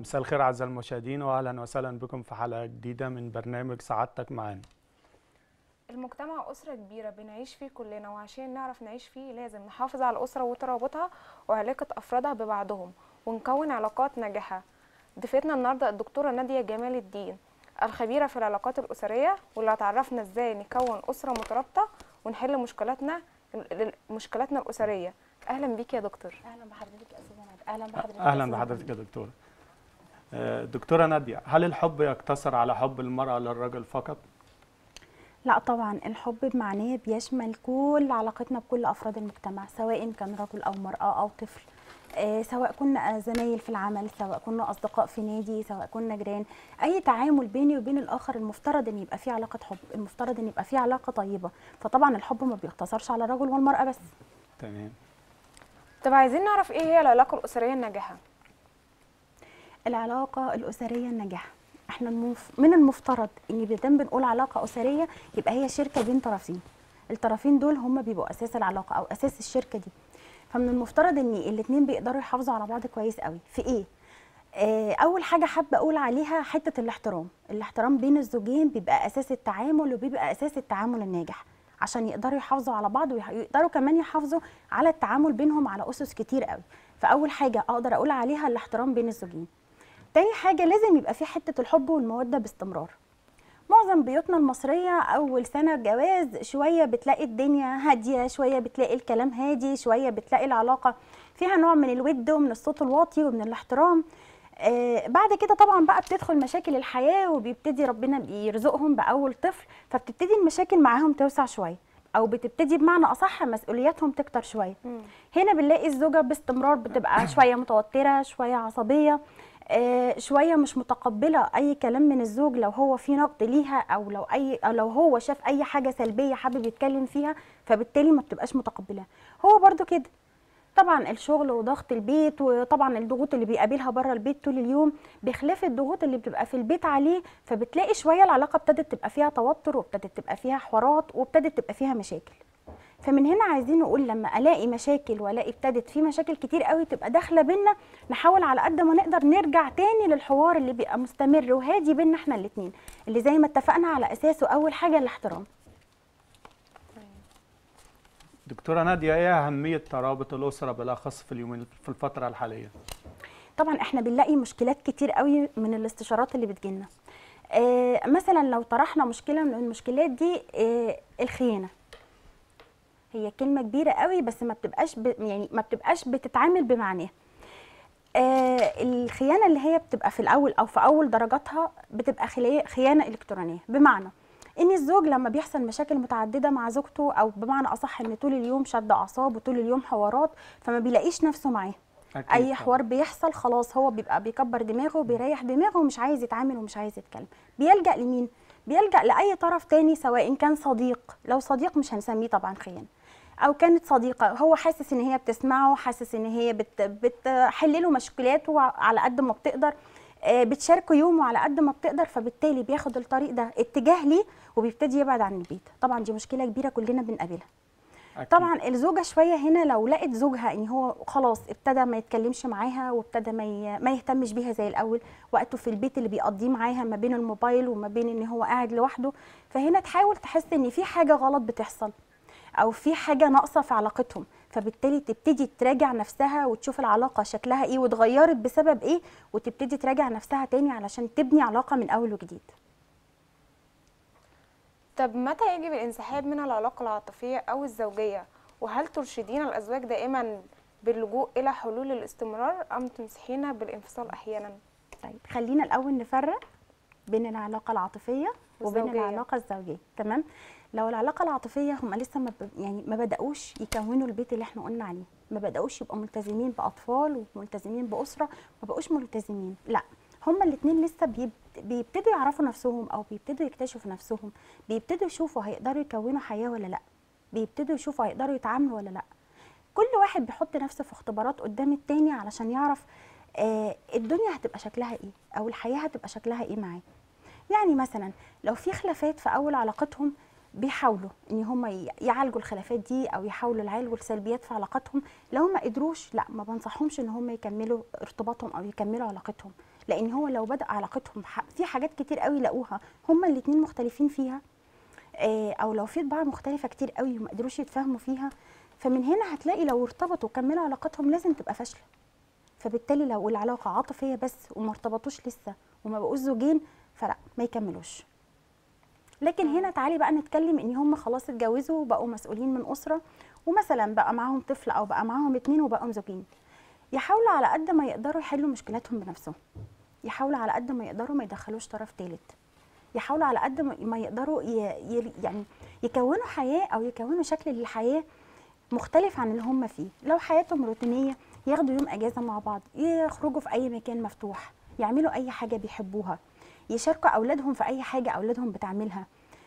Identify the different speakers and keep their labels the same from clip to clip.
Speaker 1: مساء الخير اعزائي المشاهدين واهلا وسهلا بكم في حلقه جديده من برنامج سعادتك معانا
Speaker 2: المجتمع أسرة كبيرة بنعيش فيه كلنا وعشان نعرف نعيش فيه لازم نحافظ على الأسرة وترابطها وعلاقة أفرادها ببعضهم ونكون علاقات ناجحة ضيفتنا النهاردة الدكتورة نادية جمال الدين الخبيرة في العلاقات الأسرية واللي هتعرفنا ازاي نكون أسرة مترابطة ونحل مشكلاتنا مشكلاتنا الأسرية أهلا بيك يا دكتور
Speaker 3: اهلا بحضرتك يا استاذه ندى اهلا بحضرتك
Speaker 1: اهلا
Speaker 3: يا أستاذة
Speaker 1: بحضرتك يا دكتوره آه، دكتوره ناديه هل الحب يقتصر على حب المراه للرجل فقط
Speaker 3: لا طبعا الحب بمعناه بيشمل كل علاقتنا بكل افراد المجتمع سواء كان رجل او مراه او طفل آه سواء كنا زمايل في العمل سواء كنا اصدقاء في نادي سواء كنا جيران اي تعامل بيني وبين الاخر المفترض ان يبقى فيه علاقه حب المفترض ان يبقى فيه علاقه طيبه فطبعا الحب ما بيقتصرش على الرجل والمراه بس
Speaker 1: تمام
Speaker 2: طب عايزين نعرف ايه هي العلاقة الأسرية الناجحة
Speaker 3: العلاقه الاسريه الناجحه احنا المف... من المفترض ان بدل بنقول علاقه اسريه يبقى هي شركه بين طرفين الطرفين دول هم بيبقوا اساس العلاقه او اساس الشركه دي فمن المفترض ان الاثنين بيقدروا يحافظوا على بعض كويس قوي في ايه آه، اول حاجه حابه اقول عليها حته الاحترام الاحترام بين الزوجين بيبقى اساس التعامل وبيبقى اساس التعامل الناجح عشان يقدروا يحافظوا على بعض ويقدروا كمان يحافظوا على التعامل بينهم على اسس كتير قوي فاول حاجه اقدر اقول عليها الاحترام بين الزوجين تاني حاجه لازم يبقى في حته الحب والموده باستمرار معظم بيوتنا المصرية أول سنة جواز شوية بتلاقي الدنيا هادية شوية بتلاقي الكلام هادي شوية بتلاقي العلاقة فيها نوع من الود ومن الصوت الواطي ومن الاحترام آه بعد كده طبعا بقى بتدخل مشاكل الحياة وبيبتدي ربنا بيرزقهم بأول طفل فبتبتدي المشاكل معاهم توسع شوية أو بتبتدي بمعنى أصح مسؤولياتهم تكتر شوية هنا بنلاقي الزوجة باستمرار بتبقى شوية متوترة شوية عصبية آه، شويه مش متقبله اي كلام من الزوج لو هو في نقد ليها او لو اي أو لو هو شاف اي حاجه سلبيه حابب يتكلم فيها فبالتالي ما بتبقاش متقبلها هو برضو كده طبعا الشغل وضغط البيت وطبعا الضغوط اللي بيقابلها بره البيت طول اليوم بخلاف الضغوط اللي بتبقى في البيت عليه فبتلاقي شويه العلاقه ابتدت تبقى فيها توتر وابتدت تبقى فيها حوارات وابتدت تبقى فيها مشاكل فمن هنا عايزين نقول لما الاقي مشاكل والاقي ابتدت في مشاكل كتير قوي تبقى داخله بينا نحاول على قد ما نقدر نرجع تاني للحوار اللي بيبقى مستمر وهادي بينا احنا الاتنين اللي زي ما اتفقنا على اساسه اول حاجه الاحترام
Speaker 1: دكتوره ناديه ايه اهميه ترابط الاسره بالاخص في اليومين في الفتره الحاليه
Speaker 3: طبعا احنا بنلاقي مشكلات كتير قوي من الاستشارات اللي بتجيلنا آه مثلا لو طرحنا مشكله من المشكلات دي آه الخيانه هي كلمه كبيره قوي بس ما بتبقاش ب... يعني ما بتبقاش بتتعامل بمعناها آه الخيانه اللي هي بتبقى في الاول او في اول درجاتها بتبقى خلي- خيانه الكترونيه بمعنى ان الزوج لما بيحصل مشاكل متعدده مع زوجته او بمعنى اصح ان طول اليوم شد اعصاب وطول اليوم حوارات فما بيلاقيش نفسه معاه
Speaker 1: أكيد
Speaker 3: اي
Speaker 1: طبعاً.
Speaker 3: حوار بيحصل خلاص هو بيبقى بيكبر دماغه وبيريح دماغه ومش عايز يتعامل ومش عايز يتكلم بيلجأ لمين بيلجأ لأي طرف تاني سواء كان صديق لو صديق مش هنسميه طبعا خيانة او كانت صديقه هو حاسس ان هي بتسمعه حاسس ان هي بت بتحل له مشكلاته على قد ما بتقدر آه، بتشاركه يومه على قد ما بتقدر فبالتالي بياخد الطريق ده اتجاه ليه وبيبتدي يبعد عن البيت طبعا دي مشكله كبيره كلنا بنقابلها
Speaker 1: أكيد.
Speaker 3: طبعا الزوجه شويه هنا لو لقت زوجها ان هو خلاص ابتدى ما يتكلمش معاها وابتدى ما ي- ما يهتمش بيها زي الاول وقته في البيت اللي بيقضيه معاها ما بين الموبايل وما بين ان هو قاعد لوحده فهنا تحاول تحس ان في حاجه غلط بتحصل او في حاجه ناقصه في علاقتهم فبالتالي تبتدي تراجع نفسها وتشوف العلاقه شكلها ايه واتغيرت بسبب ايه وتبتدي تراجع نفسها تاني علشان تبني علاقه من اول وجديد
Speaker 2: طب متى يجب الانسحاب من العلاقة العاطفية أو الزوجية وهل ترشدين الأزواج دائما باللجوء إلى حلول الاستمرار أم تنصحين بالانفصال أحيانا
Speaker 3: طيب خلينا الاول نفرق بين العلاقه العاطفيه وبين
Speaker 2: والزوجية.
Speaker 3: العلاقه الزوجيه تمام لو العلاقه العاطفيه هم لسه ما ب... يعني ما بداوش يكونوا البيت اللي احنا قلنا عليه ما بداوش يبقوا ملتزمين باطفال وملتزمين باسره ما بقوش ملتزمين لا هما الاثنين لسه بيب... بيبتدوا يعرفوا نفسهم او بيبتدوا يكتشفوا نفسهم بيبتدوا يشوفوا هيقدروا يكونوا حياه ولا لا بيبتدوا يشوفوا هيقدروا يتعاملوا ولا لا كل واحد بيحط نفسه في اختبارات قدام التاني علشان يعرف آه الدنيا هتبقى شكلها ايه او الحياه هتبقى شكلها ايه معاه يعني مثلا لو في خلافات في اول علاقتهم بيحاولوا ان هم ي- يعالجوا الخلافات دي او يحاولوا يعالجوا السلبيات في علاقتهم لو ما قدروش لا ما بنصحهمش ان هم يكملوا ارتباطهم او يكملوا علاقتهم لان هو لو بدا علاقتهم ح- في حاجات كتير قوي لقوها هما الاتنين مختلفين فيها آه، او لو في طباع مختلفه كتير قوي وما قدروش يتفاهموا فيها فمن هنا هتلاقي لو ارتبطوا وكملوا علاقتهم لازم تبقى فاشله فبالتالي لو العلاقه عاطفيه بس وما ارتبطوش لسه وما بقوش زوجين فلا ما يكملوش لكن هنا تعالي بقى نتكلم ان هم خلاص اتجوزوا وبقوا مسؤولين من اسره ومثلا بقى معاهم طفل او بقى معاهم اتنين وبقوا زوجين يحاولوا على قد ما يقدروا يحلوا مشكلاتهم بنفسهم يحاولوا على قد ما يقدروا ما يدخلوش طرف ثالث يحاولوا على قد ما ما يقدروا ي... ي... يعني يكونوا حياه او يكونوا شكل للحياه مختلف عن اللي هم فيه لو حياتهم روتينيه ياخدوا يوم اجازه مع بعض يخرجوا في اي مكان مفتوح يعملوا اي حاجه بيحبوها يشاركوا اولادهم في اي حاجه اولادهم بتعملها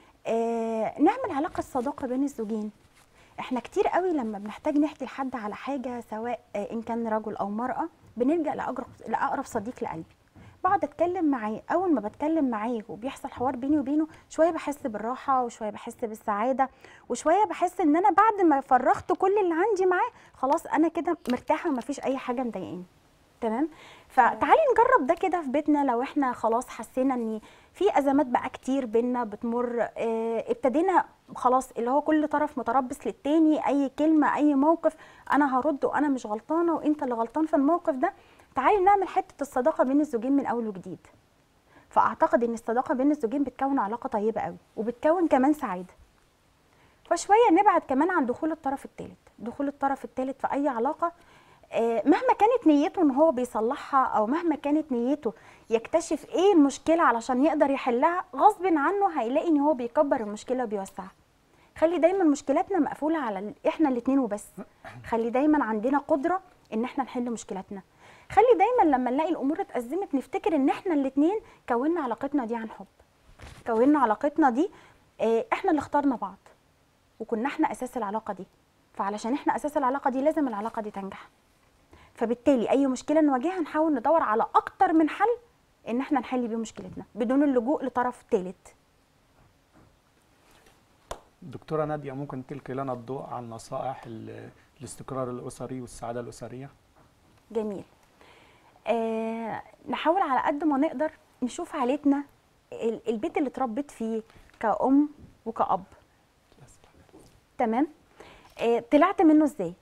Speaker 3: آه نعمل علاقه صداقه بين الزوجين احنا كتير قوي لما بنحتاج نحكي لحد على حاجه سواء آه ان كان رجل او مراه بنلجا لاقرب لاقرب صديق لقلبي بقعد اتكلم معاه اول ما بتكلم معاه وبيحصل حوار بيني وبينه شويه بحس بالراحه وشويه بحس بالسعاده وشويه بحس ان انا بعد ما فرغت كل اللي عندي معاه خلاص انا كده مرتاحه ومفيش اي حاجه مضايقاني تمام فتعالي نجرب ده كده في بيتنا لو احنا خلاص حسينا ان في ازمات بقى كتير بينا بتمر اه ابتدينا خلاص اللي هو كل طرف متربص للتاني اي كلمه اي موقف انا هرد وانا مش غلطانه وانت اللي غلطان في الموقف ده تعالي نعمل حته الصداقه بين الزوجين من اول وجديد فاعتقد ان الصداقه بين الزوجين بتكون علاقه طيبه قوي وبتكون كمان سعاده فشويه نبعد كمان عن دخول الطرف الثالث دخول الطرف الثالث في اي علاقه آه، مهما كانت نيته ان هو بيصلحها او مهما كانت نيته يكتشف ايه المشكله علشان يقدر يحلها غصب عنه هيلاقي ان هو بيكبر المشكله وبيوسعها خلي دايما مشكلاتنا مقفوله على ال- احنا الاثنين وبس خلي دايما عندنا قدره ان احنا نحل مشكلاتنا خلي دايما لما نلاقي الامور اتأزمت نفتكر ان احنا الاثنين كونا علاقتنا دي عن حب كونا علاقتنا دي آه، احنا اللي اخترنا بعض وكنا احنا اساس العلاقه دي فعلشان احنا اساس العلاقه دي لازم العلاقه دي تنجح فبالتالي اي مشكله نواجهها نحاول ندور على اكتر من حل ان احنا نحل بيه مشكلتنا بدون اللجوء لطرف ثالث
Speaker 1: دكتورة نادية ممكن تلقي لنا الضوء عن نصائح ال- الاستقرار الأسري والسعادة الأسرية
Speaker 3: جميل آه نحاول على قد ما نقدر نشوف عائلتنا ال- البيت اللي اتربيت فيه كأم وكأب تمام آه طلعت منه ازاي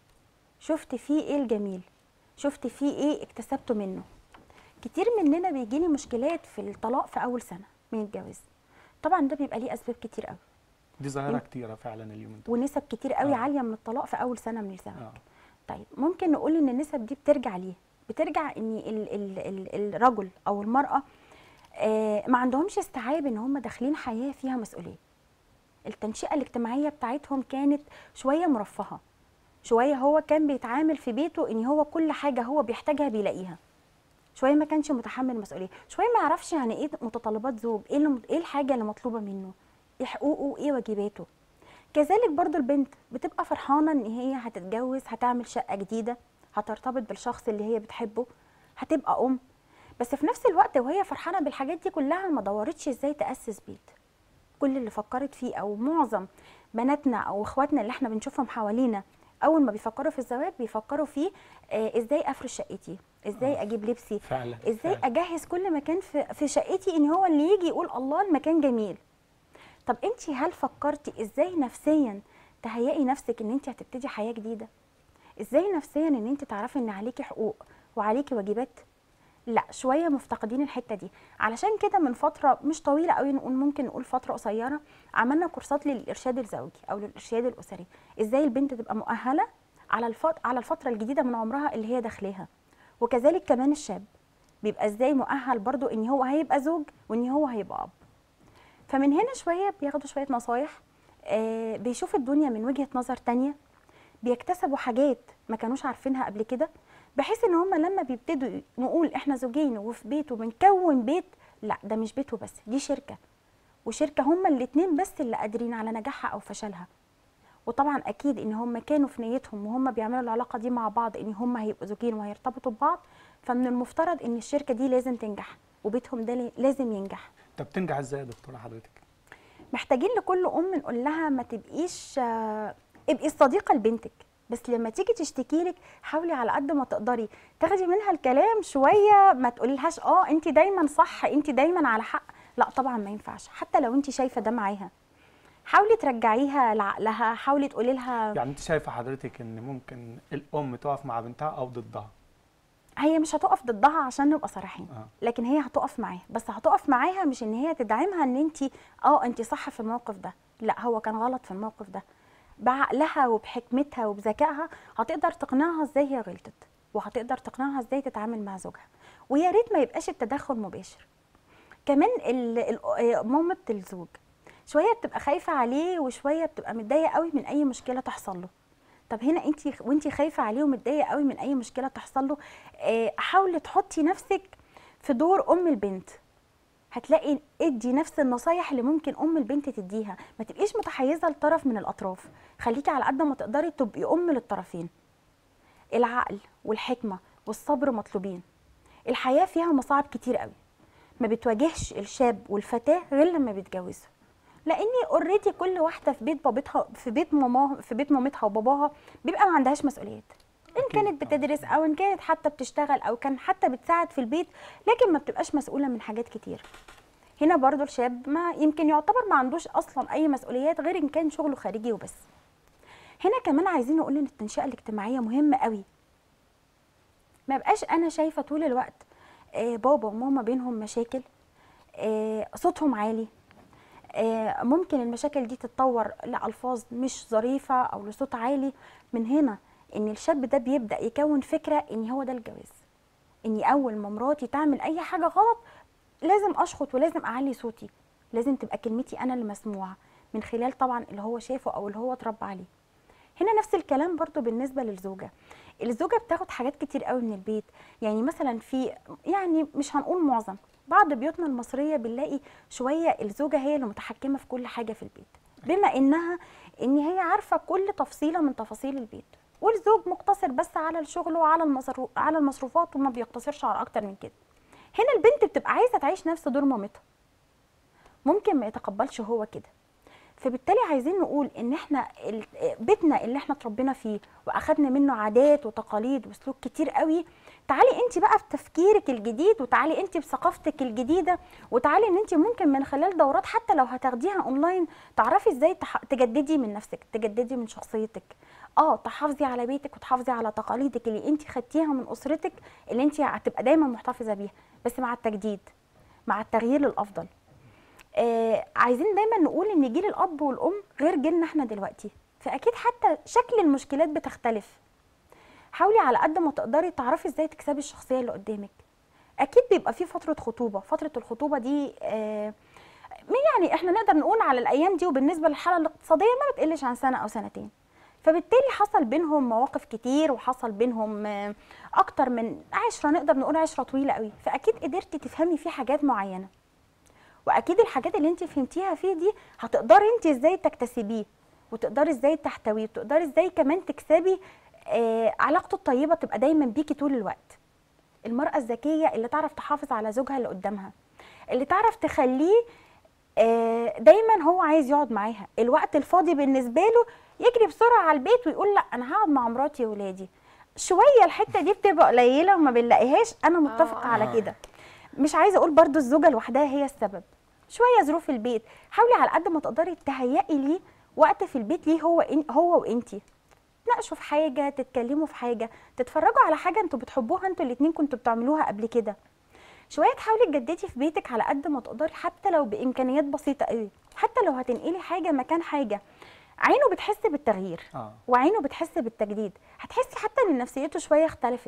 Speaker 3: شفت فيه ايه الجميل شفت فيه ايه اكتسبته منه كتير مننا بيجيلي مشكلات في الطلاق في اول سنه من الجواز طبعا ده بيبقى ليه اسباب كتير قوي
Speaker 1: دي ظاهرة
Speaker 3: إن-
Speaker 1: كتيرة فعلا اليومين دول
Speaker 3: ونسب كتير قوي
Speaker 1: آه.
Speaker 3: عاليه من الطلاق في اول سنه من الزواج
Speaker 1: آه.
Speaker 3: طيب ممكن نقول ان النسب دي بترجع ليه بترجع ان ال ال ال الرجل او المراه آه ما عندهمش استيعاب ان هم داخلين حياه فيها مسؤوليه التنشئه الاجتماعيه بتاعتهم كانت شويه مرفهه شويه هو كان بيتعامل في بيته ان هو كل حاجه هو بيحتاجها بيلاقيها شويه ما كانش متحمل مسؤوليه شويه ما يعرفش يعني ايه متطلبات زوج ايه اللي ايه الحاجه اللي مطلوبه منه ايه حقوقه ايه واجباته كذلك برضو البنت بتبقى فرحانه ان هي هتتجوز هتعمل شقه جديده هترتبط بالشخص اللي هي بتحبه هتبقى ام بس في نفس الوقت وهي فرحانه بالحاجات دي كلها ما دورتش ازاي تاسس بيت كل اللي فكرت فيه او معظم بناتنا او اخواتنا اللي احنا بنشوفهم حوالينا اول ما بيفكروا في الزواج بيفكروا في آه ازاي افرش شقتي ازاي اجيب لبسي
Speaker 1: فعلا
Speaker 3: ازاي
Speaker 1: فعلا.
Speaker 3: اجهز كل مكان في في شقتي ان هو اللي يجي يقول الله المكان جميل طب انت هل فكرتي ازاي نفسيا تهيئي نفسك ان انت هتبتدي حياه جديده ازاي نفسيا ان انت تعرفي ان عليكي حقوق وعليكي واجبات لا شويه مفتقدين الحته دي علشان كده من فتره مش طويله قوي نقول ممكن نقول فتره قصيره عملنا كورسات للارشاد الزوجي او للارشاد الاسري ازاي البنت تبقى مؤهله على الفت... على الفتره الجديده من عمرها اللي هي داخلاها وكذلك كمان الشاب بيبقى ازاي مؤهل برضو ان هو هيبقى زوج وان هو هيبقى اب فمن هنا شويه بياخدوا شويه نصايح آه بيشوفوا الدنيا من وجهه نظر تانية بيكتسبوا حاجات ما كانوش عارفينها قبل كده بحيث ان هم لما بيبتدوا نقول احنا زوجين وفي بيت وبنكون بيت لا ده مش بيت وبس دي شركه وشركه هم الاتنين بس اللي قادرين على نجاحها او فشلها وطبعا اكيد ان هم كانوا في نيتهم وهم بيعملوا العلاقه دي مع بعض ان هم هيبقوا زوجين وهيرتبطوا ببعض فمن المفترض ان الشركه دي لازم تنجح وبيتهم ده لي- لازم ينجح
Speaker 1: طب تنجح ازاي يا دكتورة حضرتك؟
Speaker 3: محتاجين لكل ام نقول لها ما تبقيش آه، ابقي الصديقه لبنتك بس لما تيجي تشتكي لك حاولي على قد ما تقدري تاخدي منها الكلام شويه ما تقوليلهاش اه انت دايما صح انت دايما على حق لا طبعا ما ينفعش حتى لو انت شايفه ده معاها حاولي ترجعيها لعقلها حاولي تقولي لها
Speaker 1: يعني انت شايفه حضرتك ان ممكن الام تقف مع بنتها او ضدها
Speaker 3: هي مش هتقف ضدها عشان نبقى صريحين
Speaker 1: آه.
Speaker 3: لكن هي هتقف معاها بس هتقف معاها مش ان هي تدعمها ان انت اه انت صح في الموقف ده لا هو كان غلط في الموقف ده بعقلها وبحكمتها وبذكائها هتقدر تقنعها ازاي هي غلطت وهتقدر تقنعها ازاي تتعامل مع زوجها ويا ريت ما يبقاش التدخل مباشر كمان ال- ال- مامة الزوج شويه بتبقى خايفه عليه وشويه بتبقى متضايقه قوي من اي مشكله تحصل له طب هنا انت وانت خايفه عليه ومتضايقه قوي من اي مشكله تحصل له آه، حاولي تحطي نفسك في دور ام البنت هتلاقي ادي نفس النصايح اللي ممكن ام البنت تديها ما تبقيش متحيزه لطرف من الاطراف خليكي على قد ما تقدري تبقي ام للطرفين العقل والحكمه والصبر مطلوبين الحياه فيها مصاعب كتير قوي ما بتواجهش الشاب والفتاه غير لما بيتجوزوا لاني اوريدي كل واحده في بيت بابتها في بيت ماماها في بيت مامتها وباباها بيبقى ما عندهاش مسؤوليات ان
Speaker 1: أكيد.
Speaker 3: كانت بتدرس او ان كانت حتى بتشتغل او كان حتى بتساعد في البيت لكن ما بتبقاش مسؤوله من حاجات كتير هنا برضو الشاب ما يمكن يعتبر ما عندوش اصلا اي مسؤوليات غير ان كان شغله خارجي وبس هنا كمان عايزين نقول ان التنشئه الاجتماعيه مهمه قوي ما بقاش انا شايفه طول الوقت آه بابا وماما بينهم مشاكل آه صوتهم عالي آه ممكن المشاكل دي تتطور لألفاظ مش ظريفة أو لصوت عالي من هنا إن الشاب ده بيبدأ يكون فكرة إن هو ده الجواز إني أول ما مراتي تعمل أي حاجة غلط لازم أشخط ولازم أعلي صوتي لازم تبقى كلمتي أنا اللي مسموعة من خلال طبعا اللي هو شافه أو اللي هو اتربى عليه هنا نفس الكلام برضو بالنسبة للزوجة الزوجة بتاخد حاجات كتير قوي من البيت يعني مثلا في يعني مش هنقول معظم بعض بيوتنا المصرية بنلاقي شوية الزوجة هي اللي متحكمة في كل حاجة في البيت بما انها ان هي عارفة كل تفصيلة من تفاصيل البيت والزوج مقتصر بس على الشغل وعلى المصرو... على المصروفات وما بيقتصرش على اكتر من كده هنا البنت بتبقى عايزة تعيش نفس دور مامتها ممكن ما يتقبلش هو كده فبالتالي عايزين نقول ان احنا ال- بيتنا اللي احنا اتربينا فيه واخدنا منه عادات وتقاليد وسلوك كتير قوي تعالي انت بقى بتفكيرك الجديد وتعالي انت بثقافتك الجديده وتعالي ان انت ممكن من خلال دورات حتى لو هتاخديها اونلاين تعرفي ازاي تح- تجددي من نفسك تجددي من شخصيتك اه تحافظي على بيتك وتحافظي على تقاليدك اللي انت خدتيها من اسرتك اللي انت هتبقى دايما محتفظه بيها بس مع التجديد مع التغيير للافضل آه عايزين دايما نقول ان جيل الاب والام غير جيلنا احنا دلوقتي فاكيد حتى شكل المشكلات بتختلف حاولي على قد ما تقدري تعرفي ازاي تكسبي الشخصيه اللي قدامك اكيد بيبقى في فتره خطوبه فتره الخطوبه دي آه يعني احنا نقدر نقول على الايام دي وبالنسبه للحاله الاقتصاديه ما بتقلش عن سنه او سنتين فبالتالي حصل بينهم مواقف كتير وحصل بينهم آه، اكتر من عشرة نقدر نقول عشرة طويله قوي فاكيد قدرتي تفهمي فيه حاجات معينه واكيد الحاجات اللي انت فهمتيها فيه دي هتقدري انت ازاي تكتسبيه وتقدري ازاي تحتويه وتقدري ازاي كمان تكسبي آه علاقته الطيبه تبقى دايما بيكي طول الوقت المراه الذكيه اللي تعرف تحافظ على زوجها اللي قدامها اللي تعرف تخليه آه دايما هو عايز يقعد معاها الوقت الفاضي بالنسبه له يجري بسرعه على البيت ويقول لا انا هقعد مع مراتي وولادي شويه الحته دي بتبقى قليله وما بنلاقيهاش انا متفقه
Speaker 2: آه.
Speaker 3: على كده مش عايزه اقول برضو الزوجه لوحدها هي السبب شويه ظروف البيت حاولي على قد ما تقدري تهيئي ليه وقت في البيت ليه هو إن هو وانتي تناقشوا في حاجه تتكلموا في حاجه تتفرجوا على حاجه انتوا بتحبوها انتوا الاتنين كنتوا بتعملوها قبل كده شويه تحاولي تجددي في بيتك على قد ما تقدري حتى لو بامكانيات بسيطه قوي حتى لو هتنقلي حاجه مكان حاجه عينه بتحس بالتغيير
Speaker 1: اه
Speaker 3: وعينه بتحس بالتجديد هتحسي حتى ان نفسيته شويه اختلفت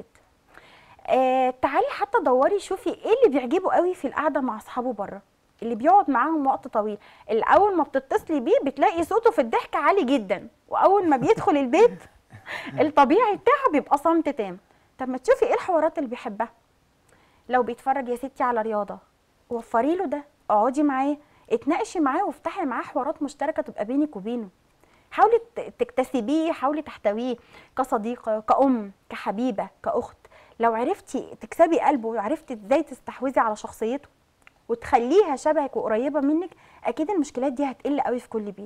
Speaker 3: آه تعالي حتى دوري شوفي ايه اللي بيعجبه قوي في القعده مع اصحابه بره اللي بيقعد معاهم وقت طويل اللي اول ما بتتصلي بيه بتلاقي صوته في الضحك عالي جدا واول ما بيدخل البيت الطبيعي بتاعه بيبقى صمت تام طب ما تشوفي ايه الحوارات اللي بيحبها لو بيتفرج يا ستي على رياضه وفري له ده اقعدي معاه اتناقشي معاه وافتحي معاه حوارات مشتركه تبقى بينك وبينه حاولي ت- تكتسبيه حاولي تحتويه كصديقه كأم كحبيبه كأخت لو عرفتي تكسبي قلبه وعرفتي ازاي تستحوذي على شخصيته وتخليها شبهك وقريبه منك اكيد المشكلات دي هتقل قوي في كل بيت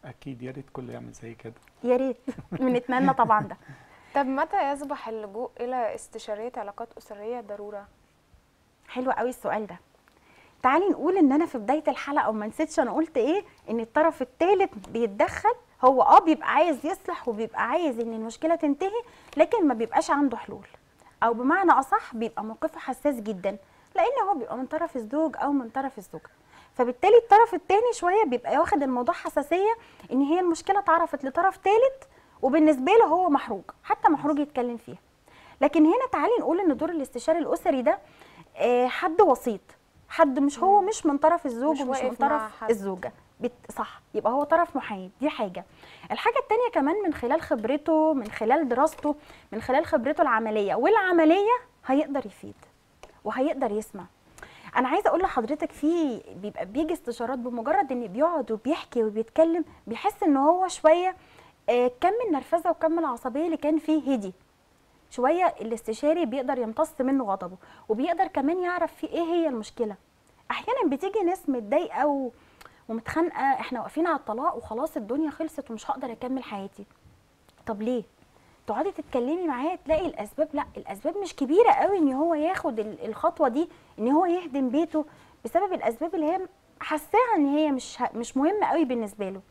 Speaker 1: اكيد يا ريت كله يعمل زي كده
Speaker 3: يا ريت بنتمنى طبعا ده
Speaker 2: طب متى يصبح اللجوء الى استشاريه علاقات اسريه ضروره
Speaker 3: حلو قوي السؤال ده تعالي نقول ان انا في بدايه الحلقه وما نسيتش انا قلت ايه ان الطرف الثالث بيتدخل هو اه بيبقى عايز يصلح وبيبقى عايز ان المشكله تنتهي لكن ما بيبقاش عنده حلول او بمعنى اصح بيبقى موقفه حساس جدا لان هو بيبقى من طرف الزوج او من طرف الزوجه فبالتالي الطرف الثاني شويه بيبقى واخد الموضوع حساسيه ان هي المشكله اتعرفت لطرف ثالث وبالنسبه له هو محروج حتى محروج يتكلم فيها لكن هنا تعالي نقول ان دور الاستشاري الاسري ده آه، حد وسيط حد مش هو مش من طرف الزوج
Speaker 2: مش
Speaker 3: ومش من
Speaker 2: واقف مع
Speaker 3: طرف
Speaker 2: حد.
Speaker 3: الزوجه بت... صح يبقى هو طرف محايد دي حاجه الحاجه التانية كمان من خلال خبرته من خلال دراسته من خلال خبرته العمليه والعمليه هيقدر يفيد وهيقدر يسمع انا عايزه اقول لحضرتك في بيبقى بيجي استشارات بمجرد ان بيقعد وبيحكي وبيتكلم بيحس ان هو شويه آه، كم النرفزه وكم العصبيه اللي كان فيه هدي شويه الاستشاري بيقدر يمتص منه غضبه وبيقدر كمان يعرف فيه ايه هي المشكله احيانا بتيجي ناس متضايقه و... ومتخانقه احنا واقفين على الطلاق وخلاص الدنيا خلصت ومش هقدر اكمل حياتي طب ليه تقعدي تتكلمي معاه تلاقي الاسباب لا الاسباب مش كبيره قوي ان هو ياخد ال- الخطوه دي ان هو يهدم بيته بسبب الاسباب اللي هي حاساها ان هي مش ه- مش مهمه قوي بالنسبه له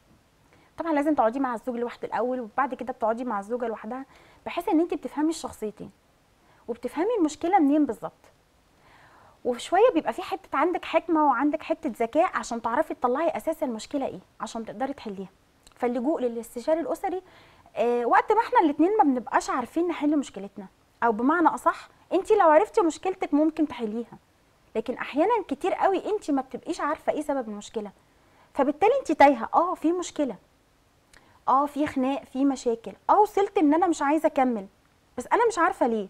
Speaker 3: طبعا لازم تقعدي مع الزوج لوحده الاول وبعد كده بتقعدي مع الزوجه لوحدها بحيث ان انت بتفهمي الشخصيتين وبتفهمي المشكله منين بالظبط وشويه بيبقى في حته عندك حكمه وعندك حته ذكاء عشان تعرفي تطلعي اساس المشكله ايه عشان تقدري تحليها فاللجوء للاستشاري الاسري آه وقت ما احنا الاثنين ما بنبقاش عارفين نحل مشكلتنا او بمعنى اصح انت لو عرفتي مشكلتك ممكن تحليها لكن احيانا كتير قوي انت ما بتبقيش عارفه ايه سبب المشكله فبالتالي انت تايهه اه في مشكله اه في خناق في مشاكل اه وصلت ان انا مش عايزه اكمل بس انا مش عارفه ليه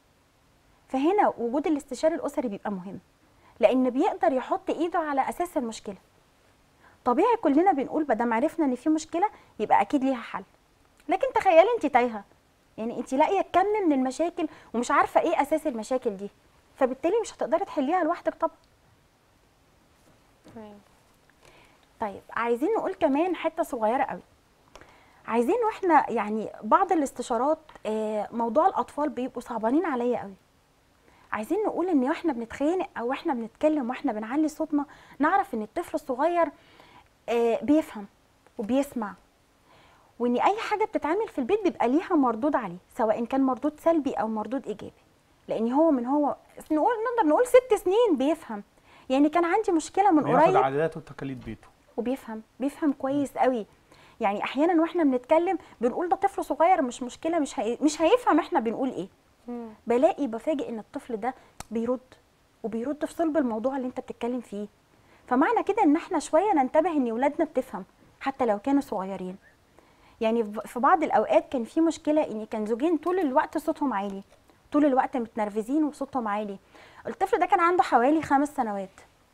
Speaker 3: فهنا وجود الاستشاري الاسري بيبقى مهم لان بيقدر يحط ايده على اساس المشكله طبيعي كلنا بنقول بدل عرفنا ان في مشكله يبقى اكيد ليها حل لكن تخيلي انت تايهه يعني انت لاقيه كم من المشاكل ومش عارفه ايه اساس المشاكل دي فبالتالي مش هتقدري تحليها لوحدك طبعا
Speaker 2: تمام
Speaker 3: طيب عايزين نقول كمان حته صغيره قوي عايزين واحنا يعني بعض الاستشارات آه، موضوع الاطفال بيبقوا صعبانين عليا قوي عايزين نقول ان واحنا بنتخانق او احنا بنتكلم واحنا بنعلي صوتنا نعرف ان الطفل الصغير آه، بيفهم وبيسمع وان اي حاجه بتتعمل في البيت بيبقى ليها مردود عليه سواء كان مردود سلبي او مردود ايجابي لان هو من هو نقول نقدر نقول ست سنين بيفهم يعني كان عندي مشكله من
Speaker 1: بياخد
Speaker 3: قريب
Speaker 1: عادات وتقاليد بيته
Speaker 3: وبيفهم بيفهم كويس قوي يعني احيانا واحنا بنتكلم بنقول ده طفل صغير مش مشكله مش هي... مش هيفهم احنا بنقول ايه
Speaker 2: مم.
Speaker 3: بلاقي بفاجئ ان الطفل ده بيرد وبيرد في صلب الموضوع اللي انت بتتكلم فيه فمعنى كده ان احنا شويه ننتبه ان ولادنا بتفهم حتى لو كانوا صغيرين يعني في- في بعض الاوقات كان في مشكله ان كان زوجين طول الوقت صوتهم عالي طول الوقت متنرفزين وصوتهم عالي الطفل ده كان عنده حوالي خمس سنوات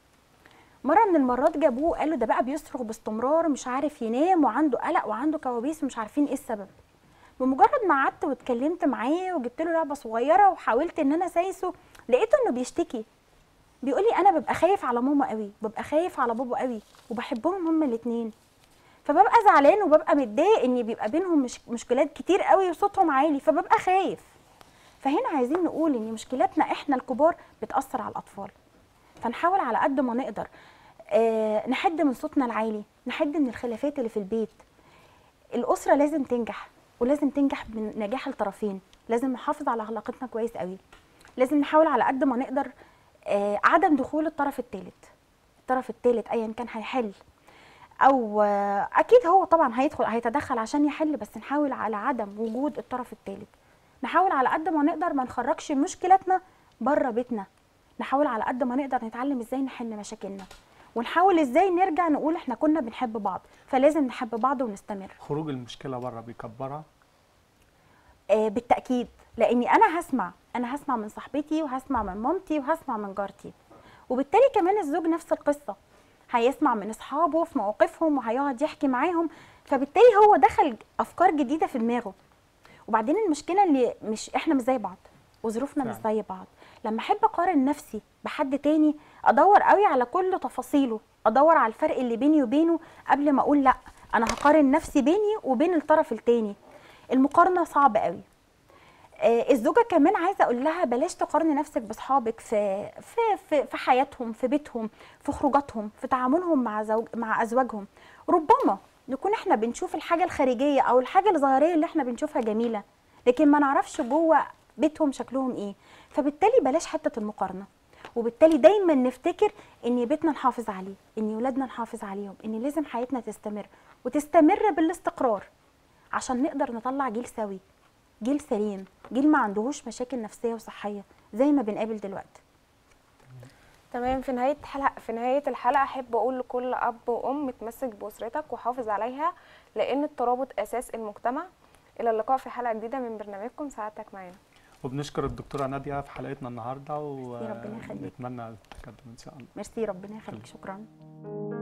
Speaker 3: مره من المرات جابوه قالوا ده بقى بيصرخ باستمرار مش عارف ينام وعنده قلق وعنده كوابيس ومش عارفين ايه السبب بمجرد ما قعدت واتكلمت معاه وجبت له لعبه صغيره وحاولت ان انا اسايسه لقيته انه بيشتكي بيقول لي انا ببقى خايف على ماما قوي ببقى خايف على بابا قوي وبحبهم هما الاثنين فببقى زعلان وببقى متضايق ان بيبقى بينهم مش مشكلات كتير قوي وصوتهم عالي فببقى خايف فهنا عايزين نقول ان مشكلاتنا احنا الكبار بتاثر على الاطفال فنحاول على قد ما نقدر آه نحد من صوتنا العالي نحد من الخلافات اللي في البيت الاسره لازم تنجح ولازم تنجح بنجاح الطرفين لازم نحافظ على علاقتنا كويس قوي لازم نحاول على قد ما نقدر آه عدم دخول الطرف الثالث الطرف الثالث ايا كان هيحل او آه اكيد هو طبعا هيدخل هيتدخل عشان يحل بس نحاول على عدم وجود الطرف الثالث نحاول على قد ما نقدر ما نخرجش مشكلاتنا بره بيتنا نحاول على قد ما نقدر نتعلم ازاي نحل مشاكلنا ونحاول ازاي نرجع نقول احنا كنا بنحب بعض فلازم نحب بعض ونستمر
Speaker 1: خروج المشكله بره بيكبرها
Speaker 3: آه بالتاكيد لاني انا هسمع انا هسمع من صاحبتي وهسمع من مامتي وهسمع من جارتي وبالتالي كمان الزوج نفس القصه هيسمع من اصحابه في مواقفهم وهيقعد يحكي معاهم فبالتالي هو دخل افكار جديده في دماغه وبعدين المشكله اللي مش احنا مش زي بعض وظروفنا مش
Speaker 1: فعلا.
Speaker 3: زي بعض لما احب اقارن نفسي بحد تاني ادور قوي على كل تفاصيله ادور على الفرق اللي بيني وبينه قبل ما اقول لا انا هقارن نفسي بيني وبين الطرف التاني المقارنه صعبه قوي آه، الزوجه كمان عايزه اقول لها بلاش تقارني نفسك باصحابك في في في, في حياتهم في بيتهم في خروجاتهم في تعاملهم مع زوج مع ازواجهم ربما نكون احنا بنشوف الحاجه الخارجيه او الحاجه الظاهريه اللي احنا بنشوفها جميله لكن ما نعرفش جوه بيتهم شكلهم ايه فبالتالي بلاش حته المقارنه وبالتالي دايما نفتكر ان بيتنا نحافظ عليه ان ولادنا نحافظ عليهم ان لازم حياتنا تستمر وتستمر بالاستقرار عشان نقدر نطلع جيل سوي جيل سليم جيل ما عندهوش مشاكل نفسيه وصحيه زي ما بنقابل دلوقتي
Speaker 2: تمام في نهاية حلقة في نهاية الحلقة أحب أقول لكل أب وأم تمسك بأسرتك وحافظ عليها لأن الترابط أساس المجتمع إلى اللقاء في حلقة جديدة من برنامجكم سعادتك معانا
Speaker 1: وبنشكر الدكتوره ناديه في حلقتنا النهارده
Speaker 3: ربنا يخليك.
Speaker 1: ونتمنى التقدم ان شاء الله
Speaker 3: ميرسي ربنا يخليك شكرا